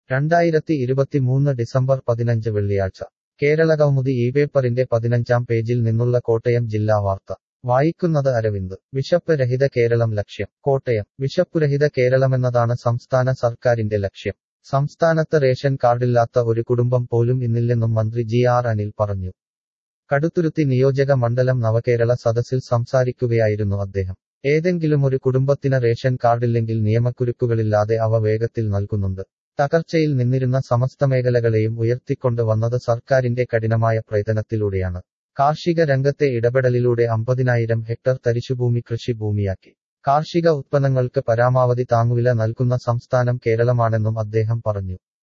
രണ്ടായിരത്തി ഇരുപത്തിമൂന്ന് ഡിസംബർ പതിനഞ്ച് വെള്ളിയാഴ്ച കേരളകൗമുദി ഈ പേപ്പറിന്റെ പതിനഞ്ചാം പേജിൽ നിന്നുള്ള കോട്ടയം ജില്ലാ വാർത്ത വായിക്കുന്നത് അരവിന്ദ് വിശപ്പ് രഹിത കേരളം ലക്ഷ്യം കോട്ടയം വിശപ്പുരഹിത കേരളമെന്നതാണ് സംസ്ഥാന സർക്കാരിന്റെ ലക്ഷ്യം സംസ്ഥാനത്ത് റേഷൻ കാർഡില്ലാത്ത ഒരു കുടുംബം പോലും ഇന്നില്ലെന്നും മന്ത്രി ജി ആർ അനിൽ പറഞ്ഞു കടുത്തുരുത്തി നിയോജക മണ്ഡലം നവകേരള സദസ്സിൽ സംസാരിക്കുകയായിരുന്നു അദ്ദേഹം ഏതെങ്കിലും ഒരു കുടുംബത്തിന് റേഷൻ കാർഡില്ലെങ്കിൽ നിയമക്കുരുക്കുകളില്ലാതെ അവ വേഗത്തിൽ നൽകുന്നുണ്ട് തകർച്ചയിൽ നിന്നിരുന്ന സമസ്ത മേഖലകളെയും ഉയർത്തിക്കൊണ്ട് വന്നത് സർക്കാരിന്റെ കഠിനമായ പ്രയത്നത്തിലൂടെയാണ് കാർഷിക രംഗത്തെ ഇടപെടലിലൂടെ അമ്പതിനായിരം ഹെക്ടർ തരിശുഭൂമി കൃഷിഭൂമിയാക്കി കാർഷിക ഉത്പന്നങ്ങൾക്ക് പരമാവധി താങ്ങുവില നൽകുന്ന സംസ്ഥാനം കേരളമാണെന്നും അദ്ദേഹം പറഞ്ഞു